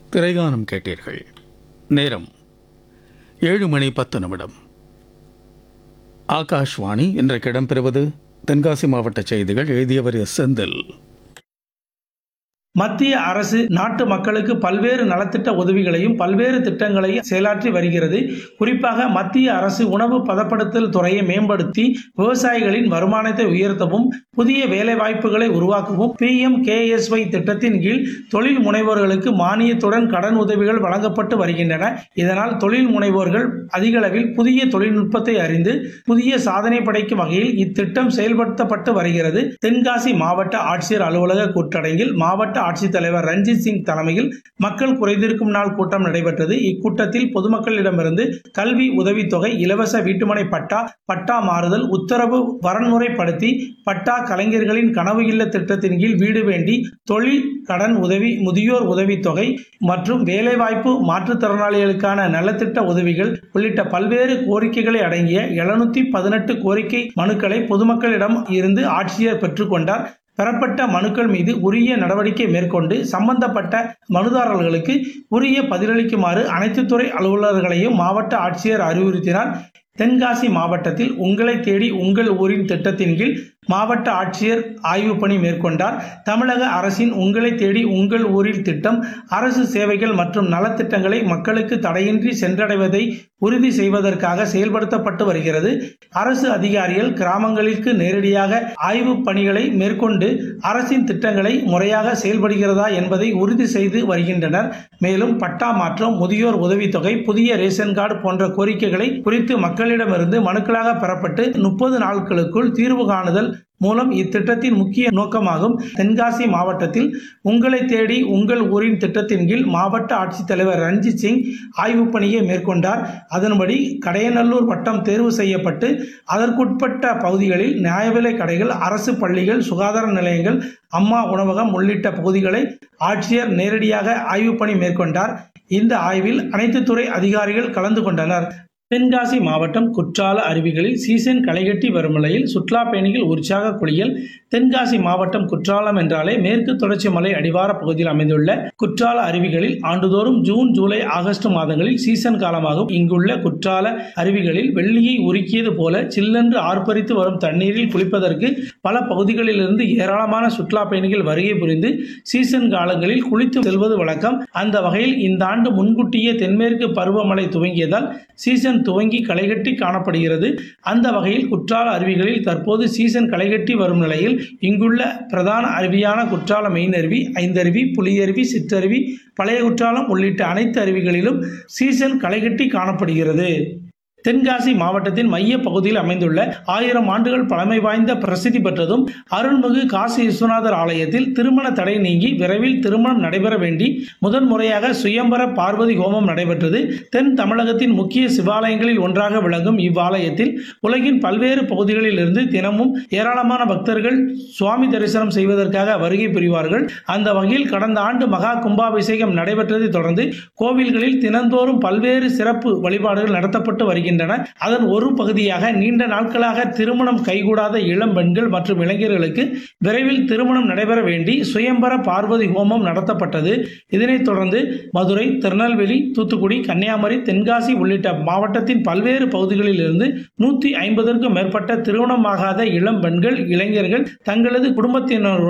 திரைகானம் கேட்டீர்கள் நேரம் ஏழு மணி பத்து நிமிடம் ஆகாஷ்வாணி இன்றைக்கு இடம்பெறுவது தென்காசி மாவட்ட செய்திகள் எழுதியவர் எஸ் செந்தில் மத்திய அரசு நாட்டு மக்களுக்கு பல்வேறு நலத்திட்ட உதவிகளையும் பல்வேறு திட்டங்களையும் செயலாற்றி வருகிறது குறிப்பாக மத்திய அரசு உணவு பதப்படுத்தல் துறையை மேம்படுத்தி விவசாயிகளின் வருமானத்தை உயர்த்தவும் புதிய வேலைவாய்ப்புகளை உருவாக்கவும் பி எம் கேஎஸ்ஒய் திட்டத்தின் கீழ் தொழில் முனைவோர்களுக்கு மானியத்துடன் கடன் உதவிகள் வழங்கப்பட்டு வருகின்றன இதனால் தொழில் முனைவோர்கள் அதிகளவில் புதிய தொழில்நுட்பத்தை அறிந்து புதிய சாதனை படைக்கும் வகையில் இத்திட்டம் செயல்படுத்தப்பட்டு வருகிறது தென்காசி மாவட்ட ஆட்சியர் அலுவலக கூட்டரங்கில் மாவட்ட ஆட்சித்தலைவர் ரஞ்சித் சிங் தலைமையில் மக்கள் குறைதீர்க்கும் நாள் கூட்டம் நடைபெற்றது இக்கூட்டத்தில் பொதுமக்களிடமிருந்து கல்வி உதவித்தொகை இலவச வீட்டுமனை பட்டா பட்டா மாறுதல் உத்தரவு வரன்முறைப்படுத்தி பட்டா கலைஞர்களின் கனவு இல்ல திட்டத்தின் கீழ் வீடு வேண்டி தொழில் கடன் உதவி முதியோர் உதவித்தொகை மற்றும் வேலைவாய்ப்பு மாற்றுத்திறனாளிகளுக்கான நலத்திட்ட உதவிகள் உள்ளிட்ட பல்வேறு கோரிக்கைகளை அடங்கிய எழுநூத்தி பதினெட்டு கோரிக்கை மனுக்களை பொதுமக்களிடம் இருந்து ஆட்சியர் பெற்றுக்கொண்டார் பெறப்பட்ட மனுக்கள் மீது உரிய நடவடிக்கை மேற்கொண்டு சம்பந்தப்பட்ட மனுதாரர்களுக்கு உரிய பதிலளிக்குமாறு அனைத்து துறை அலுவலர்களையும் மாவட்ட ஆட்சியர் அறிவுறுத்தினார் தென்காசி மாவட்டத்தில் உங்களை தேடி உங்கள் ஊரின் திட்டத்தின் கீழ் மாவட்ட ஆட்சியர் ஆய்வு பணி மேற்கொண்டார் தமிழக அரசின் உங்களை தேடி உங்கள் ஊரில் திட்டம் அரசு சேவைகள் மற்றும் நலத்திட்டங்களை மக்களுக்கு தடையின்றி சென்றடைவதை உறுதி செய்வதற்காக செயல்படுத்தப்பட்டு வருகிறது அரசு அதிகாரிகள் கிராமங்களுக்கு நேரடியாக ஆய்வு பணிகளை மேற்கொண்டு அரசின் திட்டங்களை முறையாக செயல்படுகிறதா என்பதை உறுதி செய்து வருகின்றனர் மேலும் பட்டா மாற்றம் முதியோர் உதவித்தொகை புதிய ரேஷன் கார்டு போன்ற கோரிக்கைகளை குறித்து மக்களிடமிருந்து மனுக்களாக பெறப்பட்டு முப்பது நாட்களுக்குள் தீர்வு காணுதல் மூலம் இத்திட்டத்தின் முக்கிய நோக்கமாகும் தென்காசி மாவட்டத்தில் உங்களை தேடி உங்கள் ஊரின் திட்டத்தின் கீழ் மாவட்ட ஆட்சித்தலைவர் ரஞ்சித் சிங் ஆய்வுப் பணியை மேற்கொண்டார் அதன்படி கடையநல்லூர் வட்டம் தேர்வு செய்யப்பட்டு அதற்குட்பட்ட பகுதிகளில் நியாய விலை கடைகள் அரசு பள்ளிகள் சுகாதார நிலையங்கள் அம்மா உணவகம் உள்ளிட்ட பகுதிகளை ஆட்சியர் நேரடியாக ஆய்வுப் பணி மேற்கொண்டார் இந்த ஆய்வில் அனைத்து துறை அதிகாரிகள் கலந்து கொண்டனர் தென்காசி மாவட்டம் குற்றால அருவிகளில் சீசன் களைகட்டி வரும் நிலையில் சுற்றுலா பயணிகள் உற்சாக குளியல் தென்காசி மாவட்டம் குற்றாலம் என்றாலே மேற்கு தொடர்ச்சி மலை அடிவார பகுதியில் அமைந்துள்ள குற்றால அருவிகளில் ஆண்டுதோறும் ஜூன் ஜூலை ஆகஸ்ட் மாதங்களில் சீசன் காலமாகும் இங்குள்ள குற்றால அருவிகளில் வெள்ளியை உருக்கியது போல சில்லென்று ஆர்ப்பரித்து வரும் தண்ணீரில் குளிப்பதற்கு பல பகுதிகளிலிருந்து ஏராளமான சுற்றுலா பயணிகள் வருகை புரிந்து சீசன் காலங்களில் குளித்து செல்வது வழக்கம் அந்த வகையில் இந்த ஆண்டு முன்கூட்டியே தென்மேற்கு பருவமழை துவங்கியதால் சீசன் துவங்கி களைகட்டி காணப்படுகிறது அந்த வகையில் குற்றால அருவிகளில் தற்போது சீசன் களைகட்டி வரும் நிலையில் இங்குள்ள பிரதான அருவியான குற்றால மெயினருவி ஐந்தருவி புலியருவி சிற்றருவி பழைய குற்றாலம் உள்ளிட்ட அனைத்து அருவிகளிலும் சீசன் களைகட்டி காணப்படுகிறது தென்காசி மாவட்டத்தின் மைய பகுதியில் அமைந்துள்ள ஆயிரம் ஆண்டுகள் பழமை வாய்ந்த பிரசித்தி பெற்றதும் அருள்மிகு காசி விஸ்வநாதர் ஆலயத்தில் திருமண தடை நீங்கி விரைவில் திருமணம் நடைபெற வேண்டி முதன்முறையாக சுயம்பர பார்வதி ஹோமம் நடைபெற்றது தென் தமிழகத்தின் முக்கிய சிவாலயங்களில் ஒன்றாக விளங்கும் இவ்வாலயத்தில் உலகின் பல்வேறு பகுதிகளில் இருந்து தினமும் ஏராளமான பக்தர்கள் சுவாமி தரிசனம் செய்வதற்காக வருகை புரிவார்கள் அந்த வகையில் கடந்த ஆண்டு மகா கும்பாபிஷேகம் நடைபெற்றதை தொடர்ந்து கோவில்களில் தினந்தோறும் பல்வேறு சிறப்பு வழிபாடுகள் நடத்தப்பட்டு வருகின்றன அதன் ஒரு பகுதியாக நீண்ட நாட்களாக திருமணம் கைகூடாத இளம் பெண்கள் மற்றும் இளைஞர்களுக்கு விரைவில் திருமணம் நடைபெற வேண்டி சுயம்பர பார்வதி ஹோமம் நடத்தப்பட்டது இதனைத் தொடர்ந்து மதுரை திருநெல்வேலி தூத்துக்குடி கன்னியாகுமரி தென்காசி உள்ளிட்ட மாவட்டத்தின் பல்வேறு பகுதிகளில் இருந்து நூற்றி ஐம்பதற்கும் மேற்பட்ட திருமணமாகாத இளம் பெண்கள் இளைஞர்கள் தங்களது குடும்பத்தினருடன்